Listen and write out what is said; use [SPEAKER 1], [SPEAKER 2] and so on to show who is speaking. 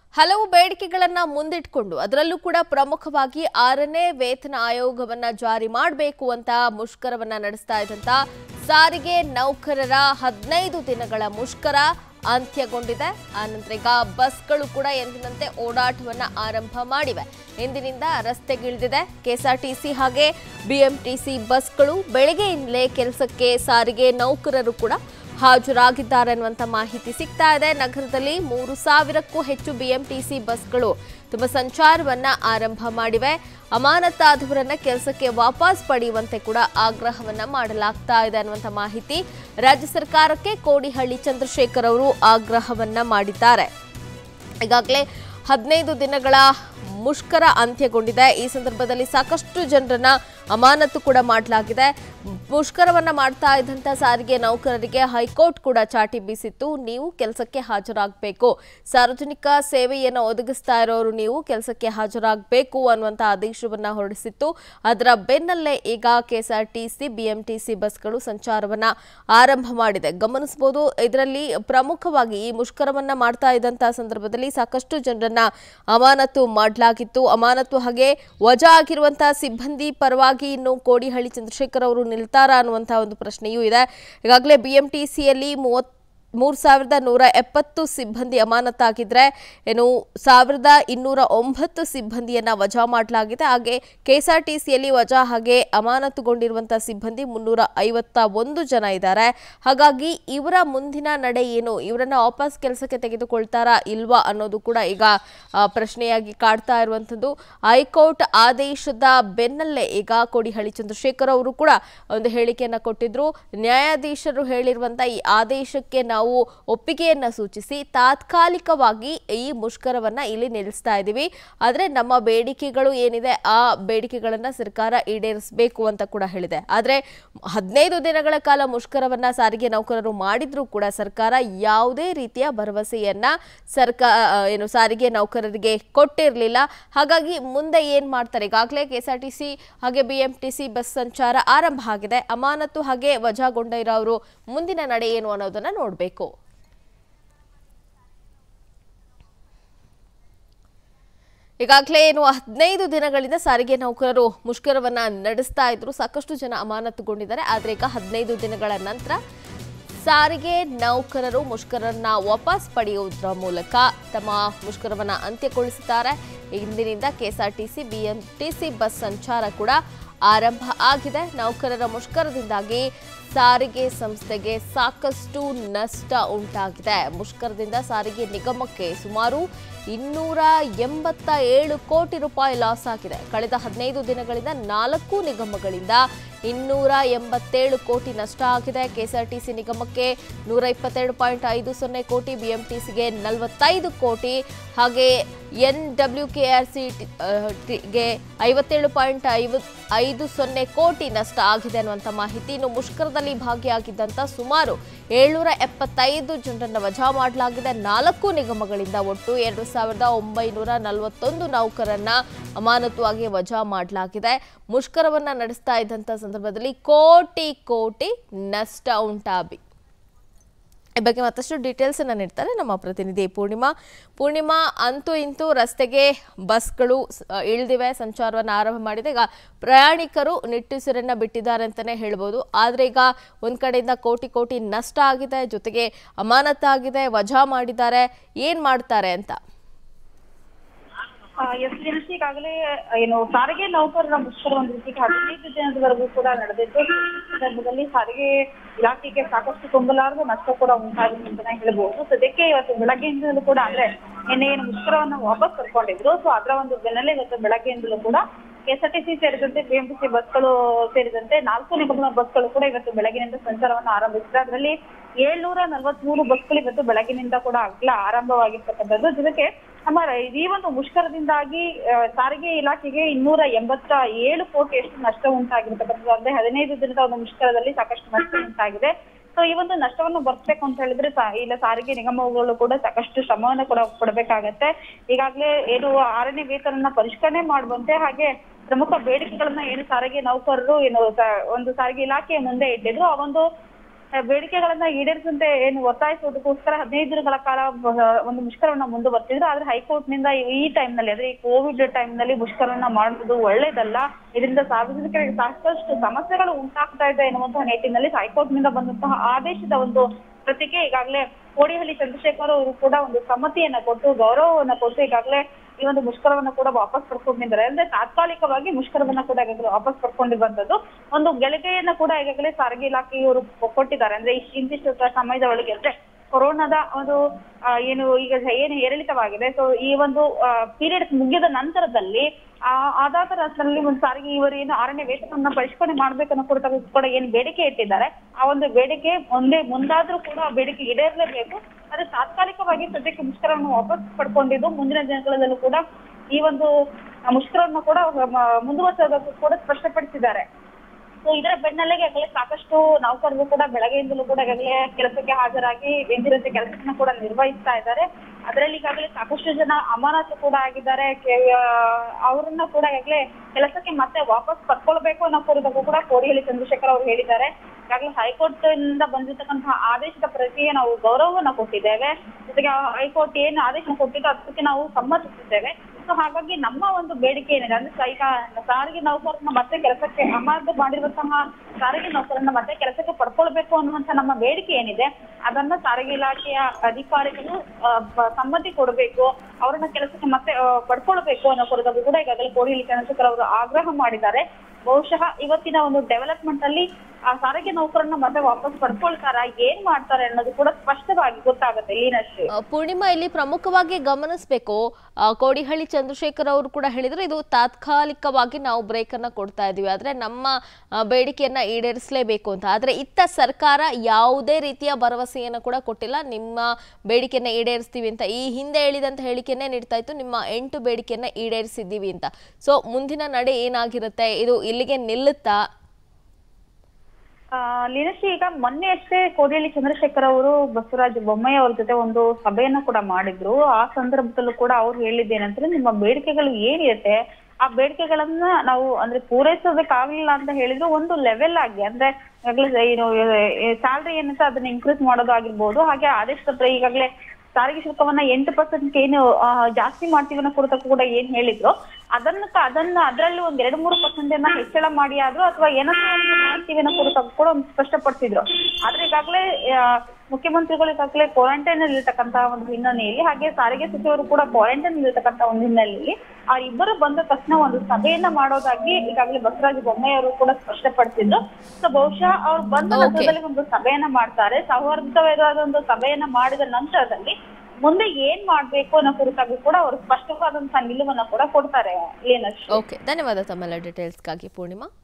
[SPEAKER 1] ಹಲವು ಬೇಡಿಕೆಗಳನ್ನ ಮುಂದಿಟ್ಕೊಂಡು ಅದರಲ್ಲೂ ಕೂಡ ಪ್ರಮುಖವಾಗಿ ಆರನೇ ವೇತನ ಆಯೋಗವನ್ನ ಜಾರಿ ಮಾಡಬೇಕು ಅಂತ ಮುಷ್ಕರವನ್ನ ನಡೆಸ್ತಾ ಇದ್ದಂತ ಸಾರಿಗೆ ನೌಕರರ ಹದಿನೈದು ದಿನಗಳ ಮುಷ್ಕರ ಅಂತ್ಯಗೊಂಡಿದೆ ಆನಂತರ ಈಗ ಬಸ್ಗಳು ಕೂಡ ಎಂದಿನಂತೆ ಓಡಾಟವನ್ನ ಆರಂಭ ಮಾಡಿವೆ ಇಂದಿನಿಂದ ರಸ್ತೆಗಿಳಿದಿದೆ ಕೆಎಸ್ಆರ್ಟಿಸಿ ಹಾಗೆ ಬಿಎಂಟಿಸಿ ಬಸ್ಗಳು ಬೆಳಗ್ಗೆಯಿಂದಲೇ ಕೆಲಸಕ್ಕೆ ಸಾರಿಗೆ ನೌಕರರು ಕೂಡ ಹಾಜರಾಗಿದ್ದಾರೆ ಅನ್ನುವಂಥ ಮಾಹಿತಿ ಸಿಗ್ತಾ ಇದೆ ನಗರದಲ್ಲಿ ಮೂರು ಸಾವಿರಕ್ಕೂ ಹೆಚ್ಚು ಬಿಎಂಟಿಸಿ ಬಸ್ಗಳು ತಮ್ಮ ಸಂಚಾರವನ್ನ ಆರಂಭ ಮಾಡಿವೆ ಅಮಾನತಾದವರನ್ನ ಕೆಲಸಕ್ಕೆ ವಾಪಸ್ ಪಡೆಯುವಂತೆ ಕೂಡ ಆಗ್ರಹವನ್ನ ಮಾಡಲಾಗ್ತಾ ಇದೆ ಅನ್ನುವಂಥ ಮಾಹಿತಿ ರಾಜ್ಯ ಸರ್ಕಾರಕ್ಕೆ ಕೋಡಿಹಳ್ಳಿ ಚಂದ್ರಶೇಖರ್ ಅವರು ಆಗ್ರಹವನ್ನ ಮಾಡಿದ್ದಾರೆ ಈಗಾಗಲೇ ಹದಿನೈದು ದಿನಗಳ ಮುಷ್ಕರ ಅಂತ್ಯಗೊಂಡಿದೆ ಈ ಸಂದರ್ಭದಲ್ಲಿ ಸಾಕಷ್ಟು ಜನರನ್ನ ಅಮಾನತು ಕೂಡ ಮಾಡಲಾಗಿದೆ ಮುಷ್ಕರವನ್ನ ಮಾಡ್ತಾ ಇದ್ದಂಥ ಸಾರಿಗೆ ನೌಕರರಿಗೆ ಹೈಕೋರ್ಟ್ ಕೂಡ ಚಾಟಿ ಬೀಸಿತ್ತು ನೀವು ಕೆಲಸಕ್ಕೆ ಹಾಜರಾಗಬೇಕು ಸಾರ್ವಜನಿಕ ಸೇವೆಯನ್ನು ಒದಗಿಸ್ತಾ ಇರೋರು ನೀವು ಕೆಲಸಕ್ಕೆ ಹಾಜರಾಗಬೇಕು ಅನ್ನುವಂಥ ಆದೇಶವನ್ನ ಹೊರಡಿಸಿತ್ತು ಅದರ ಬೆನ್ನಲ್ಲೇ ಈಗ ಕೆಎಸ್ಆರ್ಟಿಸಿ ಬಿಎಂಟಿಸಿ ಬಸ್ಗಳು ಸಂಚಾರವನ್ನ ಆರಂಭ ಮಾಡಿದೆ ಗಮನಿಸಬಹುದು ಇದರಲ್ಲಿ ಪ್ರಮುಖವಾಗಿ ಈ ಮುಷ್ಕರವನ್ನ ಮಾಡ್ತಾ ಇದ್ದಂತಹ ಸಂದರ್ಭದಲ್ಲಿ ಸಾಕಷ್ಟು ಜನರನ್ನ ಅಮಾನತು ಮಾಡಲಾಗಿತ್ತು ಅಮಾನತು ಹಾಗೆ ವಜಾ ಆಗಿರುವಂತಹ ಸಿಬ್ಬಂದಿ ಪರವಾಗಿ ಇನ್ನು ಕೋಡಿಹಳ್ಳಿ ಚಂದ್ರಶೇಖರ್ ಅವರು ನಿಲ್ತಾರಾ ಅನ್ನುವಂತಹ ಒಂದು ಪ್ರಶ್ನೆಯೂ ಇದೆ ಈಗಾಗಲೇ ಬಿಎಂಟಿಸಿಯಲ್ಲಿ ಮೂವತ್ತು ಮೂರು ಸಾವಿರದ ನೂರ ಎಪ್ಪತ್ತು ಸಿಬ್ಬಂದಿ ಅಮಾನತಾಗಿದ್ರೆ ಏನು ಸಾವಿರದ ಇನ್ನೂರ ಒಂಬತ್ತು ಸಿಬ್ಬಂದಿಯನ್ನ ವಜಾ ಮಾಡಲಾಗಿದೆ ಹಾಗೆ ಕೆಎಸ್ಆರ್ಟಿಸಿಯಲ್ಲಿ ವಜಾ ಹಾಗೆ ಅಮಾನತುಗೊಂಡಿರುವಂತಹ ಸಿಬ್ಬಂದಿ ಮುನ್ನೂರ ಐವತ್ತ ಒಂದು ಜನ ಇದ್ದಾರೆ ಹಾಗಾಗಿ ಇವರ ಮುಂದಿನ ನಡೆ ಏನು ಇವರನ್ನ ವಾಪಸ್ ಕೆಲಸಕ್ಕೆ ತೆಗೆದುಕೊಳ್ತಾರಾ ಇಲ್ವಾ ಅನ್ನೋದು ಕೂಡ ಈಗ ಆ, ಪ್ರಶ್ನೆಯಾಗಿ ಕಾಡ್ತಾ ಇರುವಂಥದ್ದು ಹೈಕೋರ್ಟ್ ಆದೇಶದ ಬೆನ್ನಲ್ಲೇ ಈಗ ಕೋಡಿಹಳ್ಳಿ ಚಂದ್ರಶೇಖರ್ ಅವರು ಕೂಡ ಒಂದು ಹೇಳಿಕೆಯನ್ನ ಕೊಟ್ಟಿದ್ರು ನ್ಯಾಯಾಧೀಶರು ಹೇಳಿರುವಂತ ಈ ಆದೇಶಕ್ಕೆ ನಾವು ಒಪ್ಪಿಗೆಯನ್ನ ಸೂಚಿಸಿ ತಾತ್ಕಾಲಿಕವಾಗಿ ಈ ಮುಷ್ಕರವನ್ನ ಇಲ್ಲಿ ನಿಲ್ಲಿಸ್ತಾ ಇದ್ದೀವಿ ಆದ್ರೆ ನಮ್ಮ ಬೇಡಿಕೆಗಳು ಏನಿದೆ ಆ ಬೇಡಿಕೆಗಳನ್ನ ಸರ್ಕಾರ ಈಡೇರಿಸಬೇಕು ಅಂತ ಕೂಡ ಹೇಳಿದೆ ಆದ್ರೆ ಹದಿನೈದು ದಿನಗಳ ಕಾಲ ಮುಷ್ಕರವನ್ನ ಸಾರಿಗೆ ನೌಕರರು ಮಾಡಿದ್ರೂ ಕೂಡ ಸರ್ಕಾರ ಯಾವುದೇ ರೀತಿಯ ಭರವಸೆಯನ್ನ ಸರ್ಕಾರ ಏನು ಸಾರಿಗೆ ನೌಕರರಿಗೆ ಕೊಟ್ಟಿರಲಿಲ್ಲ ಹಾಗಾಗಿ ಮುಂದೆ ಏನ್ ಮಾಡ್ತಾರೆ ಈಗಾಗಲೇ ಕೆಎಸ್ಆರ್ಟಿಸಿ ಹಾಗೆ ಬಿಎಂಟಿಸಿ ಬಸ್ ಸಂಚಾರ ಆರಂಭ ಆಗಿದೆ ಅಮಾನತು ಹಾಗೆ ವಜಾಗೊಂಡಿರೋ ಅವರು ಮುಂದಿನ ನಡೆ ಏನು ಅನ್ನೋದನ್ನ ನೋಡಬೇಕು ಈಗಾಗಲೇ ಏನು ಹದಿನೈದು ದಿನಗಳಿಂದ ಸಾರಿಗೆ ನೌಕರರು ಮುಷ್ಕರವನ್ನ ನಡೆಸ್ತಾ ಇದ್ರು ಸಾಕಷ್ಟು ಜನ ಅಮಾನತುಗೊಂಡಿದ್ದಾರೆ ಆದ್ರೆ ಈಗ ಹದಿನೈದು ದಿನಗಳ ನಂತರ ಸಾರಿಗೆ ನೌಕರರು ಮುಷ್ಕರನ್ನ ವಾಪಸ್ ಪಡೆಯುವುದರ ಮೂಲಕ ತಮ್ಮ ಮುಷ್ಕರವನ್ನ ಅಂತ್ಯಗೊಳಿಸಿದ್ದಾರೆ ಇಂದಿನಿಂದ ಕೆಎಸ್ಆರ್ಟಿಸಿ ಬಿಎಂಟಿಸಿ ಬಸ್ ಸಂಚಾರ ಕೂಡ ಆರಂಭ ಆಗಿದೆ ನೌಕರರ ಮುಷ್ಕರದಿಂದಾಗಿ ಸಾರಿಗೆ ಸಂಸ್ಥೆಗೆ ಸಾಕಷ್ಟು ನಷ್ಟ ಉಂಟಾಗಿದೆ ಮುಷ್ಕರದಿಂದ ಸಾರಿಗೆ ನಿಗಮಕ್ಕೆ ಸುಮಾರು ಇನ್ನೂರ ಎಂಬತ್ತ ಏಳು ಕೋಟಿ ರೂಪಾಯಿ ಲಾಸ್ ಆಗಿದೆ ಕಳೆದ ಹದಿನೈದು ದಿನಗಳಿಂದ ನಾಲ್ಕು ನಿಗಮಗಳಿಂದ ಇನ್ನೂರ ಎಂಬತ್ತೇಳು ಕೋಟಿ ನಷ್ಟ ಆಗಿದೆ ಕೆಎಸ್ಆರ್ಟಿಸಿ ನಿಗಮಕ್ಕೆ ನೂರ ಇಪ್ಪತ್ತೆರಡು ಪಾಯಿಂಟ್ ಐದು ಸೊನ್ನೆ ಕೋಟಿ ಬಿಎಂಟಿಸಿಗೆ ನಲವತ್ತೈದು ಕೋಟಿ ಹಾಗೆ N W K R C ಗೆ ಐವತ್ತೇಳು ಪಾಯಿಂಟ್ ಐವ ಐದು ಸೊನ್ನೆ ಕೋಟಿ ನಷ್ಟ ಆಗಿದೆ ಅನ್ನುವಂಥ ಮಾಹಿತಿ ಇನ್ನು ಮುಷ್ಕರದಲ್ಲಿ ಭಾಗಿಯಾಗಿದ್ದಂಥ ಸುಮಾರು ಏಳ್ನೂರ ಎಪ್ಪತ್ತೈದು ಜನರನ್ನ ವಜಾ ಮಾಡಲಾಗಿದೆ ನಾಲ್ಕು ನಿಗಮಗಳಿಂದ ಒಟ್ಟು ಎರಡು ಸಾವಿರದ ಒಂಬೈನೂರ ನಲವತ್ತೊಂದು ನೌಕರನ್ನ ಅಮಾನತುವಾಗಿ ವಜಾ ಮಾಡಲಾಗಿದೆ ಮುಷ್ಕರವನ್ನ ನಡೆಸ್ತಾ ಇದ್ದಂಥ ಸಂದರ್ಭದಲ್ಲಿ ಕೋಟಿ ಕೋಟಿ ನಷ್ಟ ಉಂಟಾಬಿ ಈ ಬಗ್ಗೆ ಮತ್ತಷ್ಟು ಡೀಟೇಲ್ಸ್ ಅನ್ನ ನೀಡ್ತಾರೆ ನಮ್ಮ ಪ್ರತಿನಿಧಿ ಪೂರ್ಣಿಮಾ ಪೂರ್ಣಿಮಾ ಅಂತೂ ಇಂತೂ ರಸ್ತೆಗೆ ಬಸ್ಗಳು ಸ- ಇಳ್ದಿವೆ ಸಂಚಾರವನ್ನು ಆರಂಭ ಮಾಡಿದೆ ಈಗ ಪ್ರಯಾಣಿಕರು ನಿಟ್ಟುಸಿರನ್ನ ಬಿಟ್ಟಿದ್ದಾರೆ ಅಂತಾನೆ ಹೇಳ್ಬೋದು ಆದ್ರೆ ಈಗ ಒಂದ್ ಕಡೆಯಿಂದ ಕೋಟಿ ಕೋಟಿ ನಷ್ಟ ಆಗಿದೆ ಜೊತೆಗೆ ಅಮಾನತಾಗಿದೆ ವಜಾ ಮಾಡಿದ್ದಾರೆ ಏನ್ ಮಾಡ್ತಾರೆ ಅಂತ
[SPEAKER 2] ಎಸ್ ದಿನಸಿ ಈಗಾಗಲೇ ಏನು ಸಾರಿಗೆ ನೌಕರರ ಮುಷ್ಕರ ಒಂದು ರೀತಿಗೆ ಹದಿನೈದು ದಿನದವರೆಗೂ ಕೂಡ ನಡೆದಿದ್ದು ಈ ಸಂದರ್ಭದಲ್ಲಿ ಸಾರಿಗೆ ಇಲಾಖೆಗೆ ಸಾಕಷ್ಟು ತುಂಬಲಾರದ ನಷ್ಟ ಕೂಡ ಉಂಟಾಗಿದೆ ಅಂತಾನೆ ಹೇಳ್ಬಹುದು ಸದ್ಯಕ್ಕೆ ಇವತ್ತು ಬೆಳಗ್ಗೆಯಿಂದಲೂ ಕೂಡ ಅಂದ್ರೆ ನಿನ್ನೆ ಏನು ಮುಷ್ಕರವನ್ನ ವಾಪಸ್ ಕರ್ಕೊಂಡಿದ್ರು ಸೊ ಅದರ ಒಂದು ಬೆನ್ನಲ್ಲೇ ಇವತ್ತು ಬೆಳಗ್ಗೆಯಿಂದಲೂ ಕೂಡ ಕೆಎಸ್ಆರ್ಟಿಸಿ ಸೇರಿದಂತೆ ಬಿಎಂಟಿಸಿ ಬಸ್ಗಳು ಸೇರಿದಂತೆ ನಾಲ್ಕು ನಿಗಮಗಳ ಬಸ್ಗಳು ಕೂಡ ಇವತ್ತು ಬೆಳಗಿನಿಂದ ಸಂಚಾರವನ್ನು ಆರಂಭಿಸಿದೆ ಅದರಲ್ಲಿ ಏಳ್ನೂರ ನಲವತ್ಮೂರು ಬಸ್ಗಳು ಇವತ್ತು ಬೆಳಗಿನಿಂದ ಕೂಡ ಆಗ್ಲೇ ಆರಂಭವಾಗಿರ್ತಕ್ಕಂಥದ್ದು ಜೊತೆಗೆ ನಮ್ಮ ರ- ಈ ಒಂದು ಮುಷ್ಕರದಿಂದಾಗಿ ಆ, ಸಾರಿಗೆ ಇಲಾಖೆಗೆ ಇನ್ನೂರ ಎಂಬತ್ತ ಏಳು ಕೋಟಿಯಷ್ಟು ನಷ್ಟ ಉಂಟಾಗಿರ್ತಕ್ಕಂಥದ್ದು ಅಂದ್ರೆ ಹದಿನೈದು ದಿನದ ಒಂದು ಮುಷ್ಕರದಲ್ಲಿ ಸಾಕಷ್ಟು ನಷ್ಟ ಉಂಟಾಗಿದೆ ಸೊ ಈ ಒಂದು ನಷ್ಟವನ್ನು ಬರ್ಸ್ಬೇಕು ಅಂತ ಹೇಳಿದ್ರೆ ಸಾ- ಇಲ್ಲ ಸಾರಿಗೆ ನಿಗಮಗಳು ಕೂಡ ಸಾಕಷ್ಟು ಶ್ರಮವನ್ನು ಕೂಡ ಕೊಡಬೇಕಾಗತ್ತೆ ಈಗಾಗಲೇ ಏನು ಆರನೇ ವೇತನನ ಪರಿಷ್ಕರಣೆ ಮಾಡುವಂತೆ ಹಾಗೆ ಪ್ರಮುಖ ಬೇಡಿಕೆಗಳನ್ನ ಏನು ಸಾರಿಗೆ ನೌಕರರು ಏನು ಸ- ಒಂದು ಸಾರಿಗೆ ಇಲಾಖೆಯ ಮುಂದೆ ಇಟ್ಟಿದ್ರು ಆ ಒಂದು ಆ, ಬೇಡಿಕೆಗಳನ್ನ ಈಡೇರಿಸಂತೆ ಏನು ಒತ್ತಾಯಿಸೋದಕ್ಕೋಸ್ಕರ ಹದಿನೈದು ದಿನಗಳ ಕಾಲ ಬ- ಒಂದು ಮುಷ್ಕರವನ್ನ ಮುಂದುವರೆಸಿದ್ರು ಆದ್ರೆ ಹೈಕೋರ್ಟ್ ನಿಂದ ಈ ಟೈಮ್ ನಲ್ಲಿ ಅಂದ್ರೆ ಈ ಕೋವಿಡ್ ಟೈಮ್ ನಲ್ಲಿ ಮುಷ್ಕರವನ್ನ ಮಾಡುವುದು ಒಳ್ಳೇದಲ್ಲ ಇದರಿಂದ ಸಾರ್ವಜನಿಕರಿಗೆ ಸಾಕಷ್ಟು ಸಮಸ್ಯೆಗಳು ಉಂಟಾಗ್ತಾ ಇದೆ ಎನ್ನುವಂತಹ ನಿಟ್ಟಿನಲ್ಲಿ ಹೈಕೋರ್ಟ್ ನಿಂದ ಬಂದಂತಹ ಆದೇಶದ ಒಂದು ಪ್ರತಿಗೆ ಈಗಾಗಲೇ ಕೋಡಿಹಳ್ಳಿ ಚಂದ್ರಶೇಖರ್ ಅವರು ಕೂಡ ಒಂದು ಸಮ್ಮತಿಯನ್ನ ಕೊಟ್ಟು ಗೌರವವನ್ನ ಕೊಟ್ಟು ಈಗಾಗಲೇ ಈ ಒಂದು ಮುಷ್ಕರವನ್ನ ಕೂಡ ವಾಪಸ್ ಪಡ್ಕೊಂಡಿದ್ದಾರೆ ಅಂದ್ರೆ ತಾತ್ಕಾಲಿಕವಾಗಿ ಮುಷ್ಕರವನ್ನ ಕೂಡ ಈಗಾಗಲೇ ವಾಪಸ್ ಪಡ್ಕೊಂಡಿರುವಂತದ್ದು ಒಂದು ಗಳಿಗೆಯನ್ನ ಕೂಡ ಈಗಾಗಲೇ ಸಾರಿಗೆ ಇಲಾಖೆಯವರು ಕೊಟ್ಟಿದ್ದಾರೆ ಅಂದ್ರೆ ಇಷ್ಟ್ ಇಂತಿಷ್ಟು ಸಮಯದ ಒಳಗೆ ಅಂದ್ರೆ ಕೊರೋನಾದ ಒಂದು ಆ, ಏನು ಈಗ ಏನು ಏರಿಳಿತವಾಗಿದೆ ಸೊ ಈ ಒಂದು ಪೀರಿಯಡ್ ಮುಗಿದ ನಂತರದಲ್ಲಿ ಆ ಆದಾದ ರಾಷ್ಟ್ರದಲ್ಲಿ ಒಂದು ಸಾರಿಗೆ ಇವರು ಏನು ಆರನೇ ವೇತನವನ್ನ ಪರಿಷ್ಕರಣೆ ಮಾಡ್ಬೇಕನ್ನೋ ಕೂಡ ಕೂಡ ಏನು ಬೇಡಿಕೆ ಇಟ್ಟಿದ್ದಾರೆ ಆ ಒಂದು ಬೇಡಿಕೆ ಒಂದೇ ಮುಂದಾದ್ರೂ ಕೂಡ ಆ ಬೇಡಿಕೆ ಈಡೇರಲೇಬೇಕು ಆದ್ರೆ ತಾತ್ಕಾಲಿಕವಾಗಿ ಸದ್ಯಕ್ಕೆ ಮುಷ್ಕರವನ್ನು ವಾಪಸ್ ಪಡ್ಕೊಂಡಿದ್ದು ಮುಂದಿನ ದಿನಗಳಲ್ಲೂ ಕೂಡ ಈ ಒಂದು ಮುಷ್ಕರವನ್ನು ಕೂಡ ಮ- ಮುಂದುವರಿಸೋದಕ್ಕೂ ಕೂಡ ಸ್ಪಷ್ಟಪಡಿಸಿದ್ದಾರೆ ಸೊ ಇದರ ಬೆನ್ನಲ್ಲೇ ಈಗಾಗಲೇ ಸಾಕಷ್ಟು ನೌಕರರು ಕೂಡ ಬೆಳಗ್ಗೆಯಿಂದಲೂ ಕೂಡ ಈಗಾಗಲೇ ಕೆಲಸಕ್ಕೆ ಹಾಜರಾಗಿ ಎಂದಿರಂತೆ ಕೆಲಸವನ್ನ ಕೂಡ ನಿರ್ವಹಿಸ್ತಾ ಇದ್ದಾರೆ ಅದರಲ್ಲಿ ಈಗಾಗಲೇ ಸಾಕಷ್ಟು ಜನ ಅಮಾನತು ಕೂಡ ಆಗಿದ್ದಾರೆ ಕೆ- ಆ, ಅವರನ್ನ ಕೂಡ ಈಗಾಗಲೇ ಕೆಲಸಕ್ಕೆ ಮತ್ತೆ ವಾಪಸ್ ಪಡ್ಕೊಳ್ಬೇಕು ಅನ್ನೋ ಕುರಿತಕ್ಕೂ ಕೂಡ ಕೋಡಿಹಳ್ಳಿ ಚಂದ್ರಶೇಖರ್ ಅವರು ಹೇಳಿದ್ದಾರೆ ಈಗಾಗಲೇ ಹೈಕೋರ್ಟ್ ಇಂದ ಬಂದಿರತಕ್ಕಂತಹ ಆದೇಶದ ಪ್ರತಿಗೆ ನಾವು ಗೌರವವನ್ನ ಕೊಟ್ಟಿದ್ದೇವೆ ಜೊತೆಗೆ ಆ ಹೈಕೋರ್ಟ್ ಏನು ಆದೇಶ ಕೊಟ್ಟಿದ್ದು ಅದಕ್ಕೆ ನಾವು ಸಮ್ಮತಿಸಿದ್ದೇವೆ ಸೊ ಹಾಗಾಗಿ ನಮ್ಮ ಒಂದು ಬೇಡಿಕೆ ಏನಿದೆ ಅಂದ್ರೆ ಸ- ಈಗ ಸಾರಿಗೆ ನೌಕರನ್ನ ಮತ್ತೆ ಕೆಲಸಕ್ಕೆ ಅಮಾನತು ಮಾಡಿರುವಂತಹ ಸಾರಿಗೆ ನೌಕರನ್ನ ಮತ್ತೆ ಕೆಲಸಕ್ಕೆ ಪಡ್ಕೊಳ್ಬೇಕು ಅನ್ನುವಂತ ನಮ್ಮ ಬೇಡಿಕೆ ಏನಿದೆ ಅದನ್ನ ಸಾರಿಗೆ ಇಲಾಖೆಯ ಅಧಿಕಾರಿಗಳು ಆ, ಬ- ಸಮ್ಮತಿ ಕೊಡಬೇಕು ಅವರನ್ನ ಕೆಲಸಕ್ಕೆ ಮತ್ತೆ ಆ, ಪಡ್ಕೊಳ್ಬೇಕು ಅನ್ನೋ ಕುರಿತಾಗಿ ಕೂಡ ಈಗಾಗಲೇ ಕೋಡಿಹಳ್ಳಿ ಚಂದ್ರಶೇಖರ್ ಅವರು ಆಗ್ರಹ ಮಾಡಿದ್ದಾರೆ ಬಹುಶಃ ಇವತ್ತಿನ ಒಂದು ಡೆವಲಪ್ಮೆಂಟ್ ಅಲ್ಲಿ ಆ ಸಾರಿಗೆ ನೌಕರನ್ನ ಮತ್ತೆ ವಾಪಸ್ ಪಡ್ಕೊಳ್ತಾರ ಏನ್ ಮಾಡ್ತಾರೆ ಅನ್ನೋದು ಕೂಡ ಸ್ಪಷ್ಟವಾಗಿ ಗೊತ್ತಾಗುತ್ತೆ ಲೀನಶ್ರೀ
[SPEAKER 1] ಆ, ಪೂರ್ಣಿಮಾ ಇಲ್ಲಿ ಪ್ರಮುಖವಾಗಿ ಗಮನಿಸಬೇಕು ಕೋಡಿಹಳ್ಳಿ ಚಂದ್ರಶೇಖರ್ ಅವರು ಕೂಡ ಹೇಳಿದ್ರು ಇದು ತಾತ್ಕಾಲಿಕವಾಗಿ ನಾವು ಬ್ರೇಕ್ ಅನ್ನ ಕೊಡ್ತಾ ಇದೀವಿ ಆದ್ರೆ ನಮ್ಮ ಆ, ಬೇಡಿಕೆಯನ್ನ ಈಡೇರಿಸಲೇಬೇಕು ಅಂತ ಆದ್ರೆ ಇತ್ತ ಸರ್ಕಾರ ಯಾವುದೇ ರೀತಿಯ ಭರವಸೆಯನ್ನು ಕೂಡ ಕೊಟ್ಟಿಲ್ಲ ನಿಮ್ಮ ಬೇಡಿಕೆಯನ್ನ ಈಡೇರಿಸ್ತೀವಿ ಅಂತ ಈ ಹಿಂದೆ ಹೇಳಿದಂತ ಹೇಳಿಕೆಯನ್ನೇ ನೀಡ್ತಾ ಇತ್ತು ನಿಮ್ಮ ಎಂಟು ಬೇಡಿಕೆಯನ್ನ ಈಡೇರಿಸಿದ್ದೀವಿ ಅಂತ ಸೊ ಮುಂದಿನ ನಡೆ ಏನಾಗಿರುತ್ತೆ ಇದು ಇಲ್ಲಿಗೆ ನಿಲ್ಲುತ್ತಾ
[SPEAKER 2] ಆ, ಲೀನಶ್ರೀ ಈಗ ಮೊನ್ನೆ ಅಷ್ಟೇ ಕೋಡಿಹಳ್ಳಿ ಚಂದ್ರಶೇಖರ್ ಅವರು ಬಸವರಾಜ ಬೊಮ್ಮಾಯಿ ಅವ್ರ ಜೊತೆ ಒಂದು ಸಭೆಯನ್ನ ಕೂಡ ಮಾಡಿದ್ರು ಆ ಸಂದರ್ಭದಲ್ಲೂ ಕೂಡ ಅವ್ರು ಹೇಳಿದ್ದೇನಂದ್ರೆ ನಿಮ್ಮ ಬೇಡಿಕೆಗಳು ಏನಿರುತ್ತೆ ಆ ಬೇಡಿಕೆಗಳನ್ನ ನಾವು ಅಂದ್ರೆ ಪೂರೈಸೋದಕ್ಕಾಗ್ಲಿಲ್ಲ ಅಂತ ಹೇಳಿದ್ರು ಒಂದು ಲೆವೆಲ್ ಆಗಿ ಅಂದ್ರೆ ಈಗಾಗಲೇ ಏನು ಸ್ಯಾಲ್ರಿ ಏನಂತ ಅದನ್ನ ಇನ್ಕ್ರೀಸ್ ಮಾಡೋದಾಗಿರ್ಬೋದು ಹಾಗೆ ಆದೇಶದ ಪ್ರ- ಈಗಾಗಲೇ ಸಾರಿಗೆ ಶುಲ್ಕವನ್ನ ಎಂಟು ಪರ್ಸೆಂಟ್ ಏನು ಆ, ಜಾಸ್ತಿ ಮಾಡ್ತೀವಿ ಅನ್ನೋ ಕುರಿತು ಕೂಡ ಏನ್ ಹೇಳಿದ್ರು ಅದನ್ನ ಕ- ಅದನ್ನ ಅದರಲ್ಲಿ ಒಂದ್ ಎರಡು ಮೂರು ಪರ್ಸೆಂಟ್ ಹೆಚ್ಚಳ ಮಾಡಿ ಆದ್ರೂ ಅಥವಾ ಏನಾದ್ರು ಒಂದು ಮಾಡ್ತೀವಿ ಅನ್ನೋ ಕುರಿತು ಕೂಡ ಒಂದು ಸ್ಪಷ್ಟಪಡಿಸಿದ್ರು ಆದ್ರೆ ಈಗಾಗಲೇ ಆ, ಮುಖ್ಯಮಂತ್ರಿಗಳು ಈಗಾಗಲೇ ಕ್ವಾರಂಟೈನ್ ಅಲ್ಲಿ ಇರ್ತಕ್ಕಂತಹ ಒಂದು ಹಿನ್ನೆಲೆಯಲ್ಲಿ ಹಾಗೆ ಸಾರಿಗೆ ಸಚಿವರು ಕೂಡ ಕ್ವಾರಂಟೈನ್ ಇರ್ತಕ್ಕಂತಹ ಒಂದು ಹಿನ್ನೆಲೆಯಲ್ಲಿ ಆ ಇಬ್ಬರು ಬಂದ ತಕ್ಷಣ ಒಂದು ಸಭೆಯನ್ನ ಮಾಡೋದಾಗಿ ಈಗಾಗಲೇ ಬಸವರಾಜ ಬೊಮ್ಮಾಯಿ ಅವರು ಕೂಡ ಸ್ಪಷ್ಟಪಡಿಸಿದ್ರು ಸೊ ಬಹುಶಃ ಅವ್ರು ಬಂದ
[SPEAKER 1] Okay.
[SPEAKER 2] ನಂತರದಲ್ಲಿ ಒಂದು ಸಭೆಯನ್ನ ಮಾಡ್ತಾರೆ ಸೌಹಾರ್ದವಾದ ಒಂದು ಸಭೆಯನ್ನ ಮಾಡಿದ ನಂತರದಲ್ಲಿ ಮುಂದೆ ಏನ್ ಮಾಡ್ಬೇಕು ಅನ್ನೋ ಕುರಿತಾಗಿ ಕೂಡ ಅವರು ಸ್ಪಷ್ಟವಾದಂತಹ ನಿಲುವನ್ನ ಕೂಡ ಕೊಡ್ತಾರೆ ಲೀನಶ್ರೀ
[SPEAKER 1] ಓಕೆ ಧನ್ಯವಾದ ತಮ್ಮೆಲ್ಲ ಡೀಟೇಲ್ಸ್ಗಾಗಿ ಪೂರ್ಣಿಮಾ